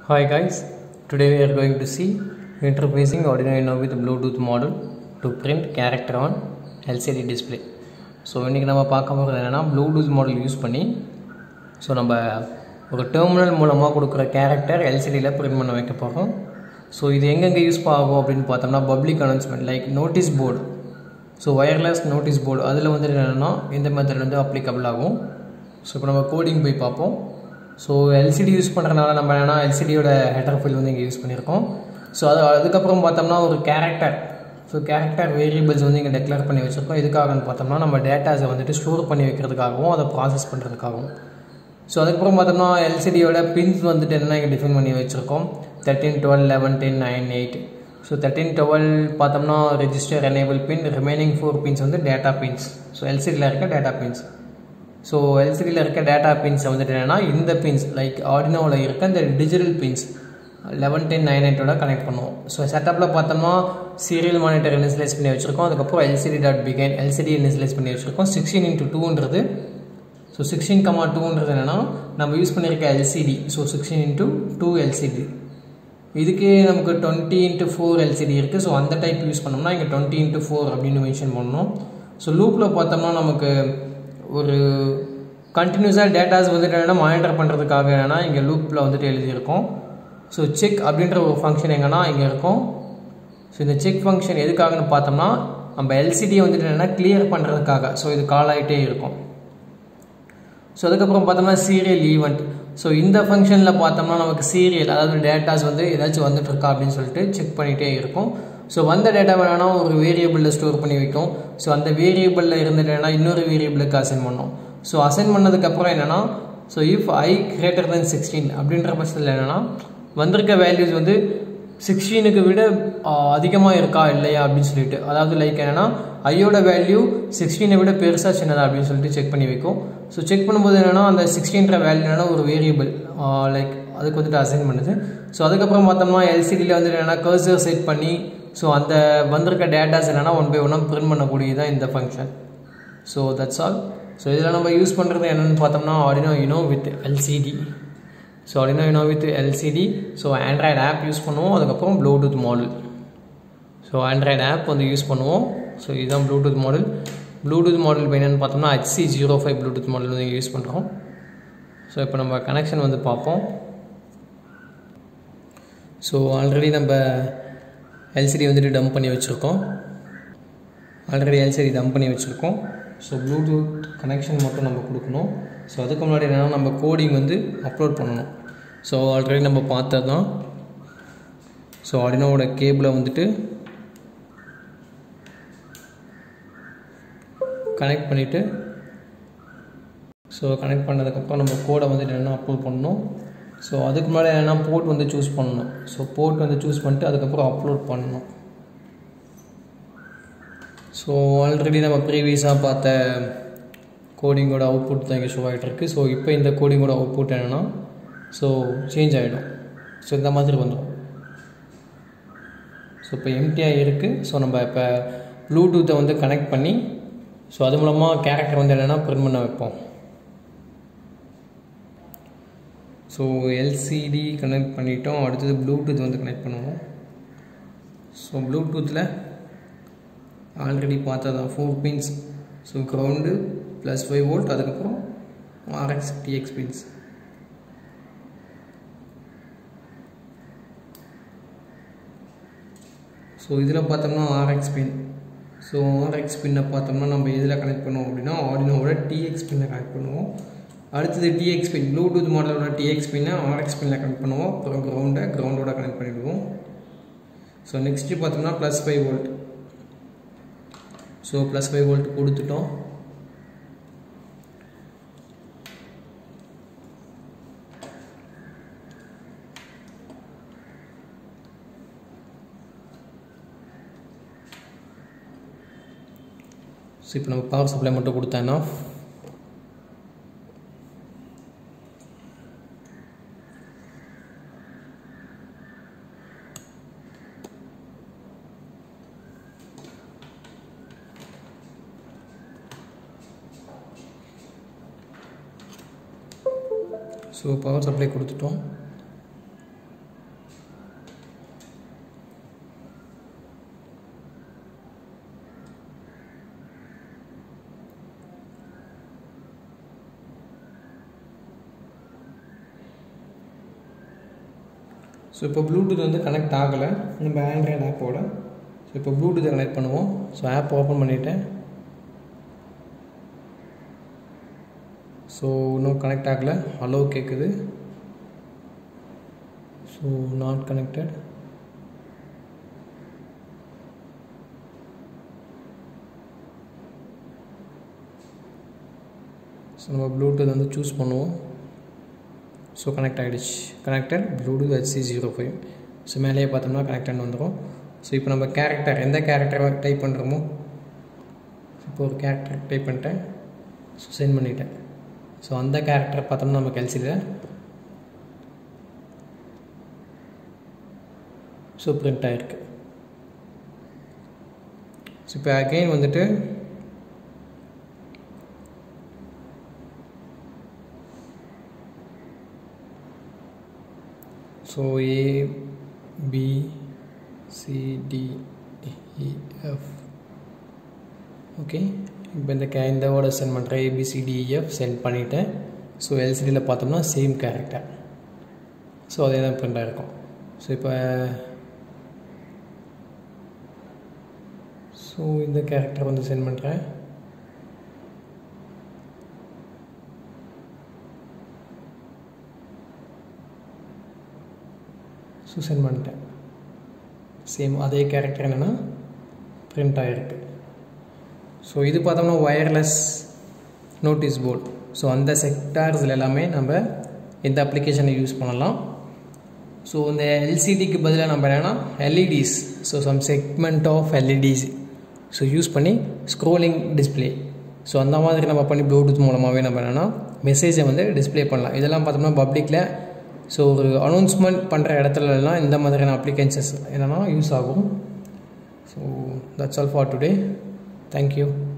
Hi guys, today we are going to see interfacing Arduino Uno with Bluetooth model to print character on LCD display. So இன்றைக்கி நம்ம பார்க்க போகிறது என்னென்னா Bluetooth module use பண்ணி so நம்ம ஒரு terminal மூலமாக கொடுக்குற கேரக்டர் எல்சிடியில் பிரிண்ட் பண்ண வைக்க போகிறோம் ஸோ இது எங்கெங்கே யூஸ் ஆகும் அப்படின்னு பார்த்தோம்னா public announcement like notice board so wireless notice board அதில் வந்து என்னென்னா இந்த மெத்தட் வந்து அப்ளிகபிள் ஆகும் ஸோ இப்போ நம்ம கோடிங் போய் பார்ப்போம் ஸோ எல்சிடி யூஸ் பண்ணுறதுனால நம்ம என்னென்னா எல்சிடியோட ஹெட்டர் ஃபைல் வந்து இங்கே யூஸ் பண்ணியிருக்கோம் ஸோ அது அதுக்கப்புறம் பார்த்தோம்னா ஒரு கேரக்டர் ஸோ கேரக்டர் வேரியபிள்ஸ் வந்து இங்கே டெக்ளேர் பண்ணி வச்சுருக்கோம் எதுக்காகன்னு பார்த்தோம்னா நம்ம டேட்டாஸை வந்துட்டு ஸ்டோர் பண்ணி வைக்கிறதுக்காகவும் அதை ப்ராசஸ் பண்ணுறதுக்காகவும் ஸோ அதுக்கப்புறம் பார்த்தோம்னா எல்சிடியோட பின்ஸ் வந்துட்டு என்ன இங்கே டிஃபைன் பண்ணி வச்சுருக்கோம் thirteen twelve eleven ten nine eight so thirteen twelve பார்த்தோம்னா register enable pin remaining four pins வந்து டேட்டா பின்ஸ் ஸோ எல்சிடியில் இருக்க டேட்டா பின்ஸ் ஸோ எல்சிடியில் இருக்க டேட்டா பின்ஸை வந்துட்டு என்னென்னா இந்த பின்ஸ் லைக் ஆர்டினோவில் இருக்க இந்த digital pins eleven ten nine எயிட்டோட கனெக்ட் பண்ணுவோம் ஸோ செட்டப்பில் பார்த்தோம்னா சீரியல் மானிட்டர் இனிஷியலைஸ் பண்ணி வச்சுருக்கோம் அதுக்கப்புறம் LCD dot begin LCD initialize பண்ணி வச்சுருக்கோம் சிக்ஸ்டீன் இன்ட்டு டூன்றது ஸோ சிக்ஸ்டீன் கமா டூன்றது என்னென்னா நம்ம யூஸ் பண்ணியிருக்க LCD so sixteen into two LCD இதுக்கு நமக்கு டுவெண்ட்டி இன்ட்டு ஃபோர் எல்சிடி இருக்குது ஸோ அந்த டைப் யூஸ் பண்ணோம்னா இங்கே டுவெண்ட்டி இன்ட்டு ஃபோர் அப்படின்னு மென்ஷன் பண்ணணும் ஸோ லூப்பில் பார்த்தோம்னா நமக்கு ஒரு கண்டினியூஸாக டேட்டாஸ் வந்துட்டு என்னென்னா மானிட்டர் பண்ணுறதுக்காக என்னென்னா இங்கே லூப்பில் வந்துட்டு எழுதியிருக்கோம் ஸோ செக் அப்படின்ற ஒரு ஃபங்க்ஷன் எங்கன்னா இங்கே இருக்கும் ஸோ இந்த செக் ஃபங்க்ஷன் எதுக்காகன்னு பார்த்தோம்னா நம்ம எல்சிடியை வந்துட்டு என்னென்னா கிளியர் பண்ணுறதுக்காக ஸோ இது கால் ஆகிட்டே இருக்கும் ஸோ அதுக்கப்புறம் பார்த்தோம்னா சீரியல் ஈவெண்ட் ஸோ இந்த ஃபங்க்ஷனில் பார்த்தோம்னா நமக்கு சீரியல் அதாவது டேட்டாஸ் வந்து ஏதாச்சும் வந்துட்டு இருக்கா அப்படின்னு சொல்லிட்டு செக் பண்ணிகிட்டே இருக்கும் ஸோ வந்த டேட்டா வேணா ஒரு வேரியபிளில் ஸ்டோர் பண்ணி வைக்கும் ஸோ அந்த வேரியபிளில் இருந்துட்டு என்னன்னா இன்னொரு வேரியபிளுக்கு அசைன் பண்ணோம் ஸோ அசைன் பண்ணதுக்கப்புறம் என்னென்னா so if I greater than sixteen அப்படின்ற பட்சத்தில் என்னென்னா வந்திருக்க வேல்யூஸ் வந்து சிக்ஸ்டீனுக்கு விட அதிகமாக இருக்கா இல்லையா அப்படின்னு சொல்லிட்டு அதாவது லைக் என்னென்னா ஐயோட வேல்யூ சிக்ஸ்டீனை விட பெருசாக சின்னதா அப்படின்னு சொல்லிட்டு செக் பண்ணி வைக்கும் ஸோ செக் பண்ணும்போது என்னென்னா அந்த சிக்ஸ்டீன்ற வேல்யூ என்னென்னா ஒரு வேரியபிள் லைக் அதுக்கு வந்துட்டு அசைன் பண்ணுது ஸோ அதுக்கப்புறம் பார்த்தோம்னா எல்சிடியில் வந்துட்டு என்னென்னா கர்சர் செட் பண்ணி ஸோ அந்த வந்திருக்க டேட்டாஸ் என்னென்னா ஒன் பை ஒன்னாக பிரிண்ட் பண்ணக்கூடியதான் இந்த function so that's all so இதில் நம்ம யூஸ் பண்ணுறது என்னென்னு பார்த்தோம்னா Arduino Uno with LCD so Arduino Uno with LCD so Android app use பண்ணுவோம் அதுக்கப்புறம் Bluetooth module so Android app வந்து யூஸ் பண்ணுவோம் ஸோ இதுதான் ப்ளூடூத் மாடல் ப்ளூடூத் மாடல் இப்போ என்னென்னு பார்த்தோம்னா HC zero five Bluetooth module வந்து யூஸ் பண்ணுறோம் ஸோ இப்போ நம்ம கனெக்ஷன் வந்து பார்ப்போம் ஸோ ஆல்ரெடி நம்ம எல்சிடி வந்துட்டு டம்ப் பண்ணி வச்சுருக்கோம் ஆல்ரெடி எல்சிடி டம்ப் பண்ணி வச்சுருக்கோம் ஸோ ப்ளூடூத் கனெக்ஷன் மட்டும் நம்ம கொடுக்கணும் ஸோ அதுக்கு முன்னாடி என்னென்னா நம்ம கோடிங் வந்து அப்லோட் பண்ணணும் ஸோ ஆல்ரெடி நம்ம பார்த்தது தான் ஸோ ஆடினோட கேபிளை வந்துட்டு கனெக்ட் பண்ணிவிட்டு ஸோ கனெக்ட் பண்ணதுக்கப்புறம் நம்ம கோடை வந்துட்டு என்னென்னா அப்லோட் பண்ணணும் ஸோ அதுக்கு முன்னாடி என்னென்னா போர்ட் வந்து சூஸ் பண்ணணும் ஸோ போர்ட் வந்து சூஸ் பண்ணிட்டு அதுக்கப்புறம் அப்லோட் பண்ணணும் ஸோ ஆல்ரெடி நம்ம ப்ரீவியஸாக பார்த்த கோடிங்கோட அவுட்புட் தான் இங்கே ஷோ ஆகிட்டு இருக்குது ஸோ இப்போ இந்த கோடிங்கோட அவுட்புட் என்னென்னா ஸோ சேஞ்ச் ஆகிடும் ஸோ இந்த மாதிரி வந்துடும் ஸோ இப்போ எம்டிஆர் இருக்குது ஸோ நம்ம இப்போ ப்ளூடூத்தை வந்து கனெக்ட் பண்ணி ஸோ அது மூலமாக கேரக்டர் வந்து என்னென்னா பிரிண்ட் பண்ண வைப்போம் ஸோ எல்சிடி கனெக்ட் பண்ணிட்டோம் அடுத்தது ப்ளூடூத் வந்து கனெக்ட் பண்ணுவோம் ஸோ ப்ளூடூத்தில் ஆல்ரெடி பார்த்ததான் four pins so ground plus five volt அதுக்கப்புறம் ஆர்எக்ஸ் டிஎக்ஸ் பின்ஸ் ஸோ இதில் பார்த்தோம்னா ஆர்எக்ஸ் பின் ஸோ ஆர்எக்ஸ் பின்னை பார்த்தோம்னா நம்ம எதில் கனெக்ட் பண்ணுவோம் அப்படின்னா ஆடினோவோட டிஎக்ஸ் பின்னை கனெக்ட் பண்ணுவோம் அடுத்தது டிஎக்ஸ் பின் ப்ளூடூத் மாடலோட டிஎக்ஸ் பின்னை ஆர்எக்ஸ் பின்னில் கனெக்ட் பண்ணுவோம் அப்புறம் க்ரௌண்டை க்ரௌண்டோட கனெக்ட் பண்ணிவிடுவோம் ஸோ நெக்ஸ்ட்டு பார்த்தோம்னா plus five volt so plus five volt கொடுத்துட்டோம் ஸோ இப்போ நம்ம பவர் சப்ளை மட்டும் கொடுத்தேன்னா ஸோ பவர் சப்ளை கொடுத்துட்டோம் ஸோ இப்போ ப்ளூடூத் வந்து கனெக்ட் ஆகலை நம்ம ஆண்ட்ராய்டு ஆப்போட ஸோ இப்போ ப்ளூடூத்தை கனெக்ட் பண்ணுவோம் ஸோ ஆப் ஓப்பன் பண்ணிவிட்டேன் ஸோ இன்னும் கனெக்ட் ஆகலை ஹலோ கேட்குது ஸோ நாட் கனெக்டட் ஸோ நம்ம ப்ளூடூத் வந்து சூஸ் பண்ணுவோம் ஸோ கனெக்ட் ஆகிடுச்சு connected Bluetooth HC zero five so மேலேயே பார்த்தோம்னா கனெக்டன் வந்துடும் ஸோ இப்போ நம்ம கேரக்டர் எந்த கேரக்டரை டைப் பண்ணுறோமோ இப்போ ஒரு கேரக்டர் டைப் பண்ணிட்டேன் ஸோ சென்ட் பண்ணிட்டேன் ஸோ அந்த கேரக்டரை பார்த்தோம்னா நமக்கு எல்சியில் ஸோ பிரிண்ட் ஆகிருக்கு ஸோ இப்போ அகெயின் வந்துட்டு so A B C D E F okay இப்போ இந்த கே இந்த வேர்டை சென்ட் பண்ணுறேன் ஏபிசிடிஎஃப் சென்ட் பண்ணிவிட்டேன் ஸோ எல்சிடியில் பார்த்தோம்னா சேம் கேரக்டர் ஸோ அதே தான் பிரிண்ட் ஆகிருக்கும் ஸோ இப்போ ஸோ இந்த கேரக்டர் வந்து சென்ட் பண்ணுறேன் ஸோ சென்ட் பண்ணிட்டேன் சேம் அதே கேரக்டர் என்னென்னா பிரிண்ட் ஆகிருக்கு ஸோ இது பார்த்தோம்னா ஒயர்லெஸ் நோட்டீஸ் போர்டு ஸோ அந்த செக்டார்ஸில் எல்லாமே நம்ம இந்த அப்ளிகேஷனை யூஸ் பண்ணலாம் ஸோ இந்த எல்சிடிக்கு பதிலாக நம்ம என்னென்னா LEDs so some segment of LEDs so use பண்ணி ஸ்க்ரோலிங் டிஸ்பிளே ஸோ அந்த மாதிரி நம்ம பண்ணி ப்ளூடூத் மூலமாகவே நம்ம என்னென்னா மெசேஜை வந்து டிஸ்பிளே பண்ணலாம் இதெல்லாம் பார்த்தோம்னா பப்ளிக்கில் ஸோ ஒரு அனௌன்ஸ்மெண்ட் பண்ணுற இடத்துலலாம் இந்த மாதிரியான அப்ளிகேஷன்ஸ் என்னென்னா யூஸ் ஆகும் so that's all for today thank you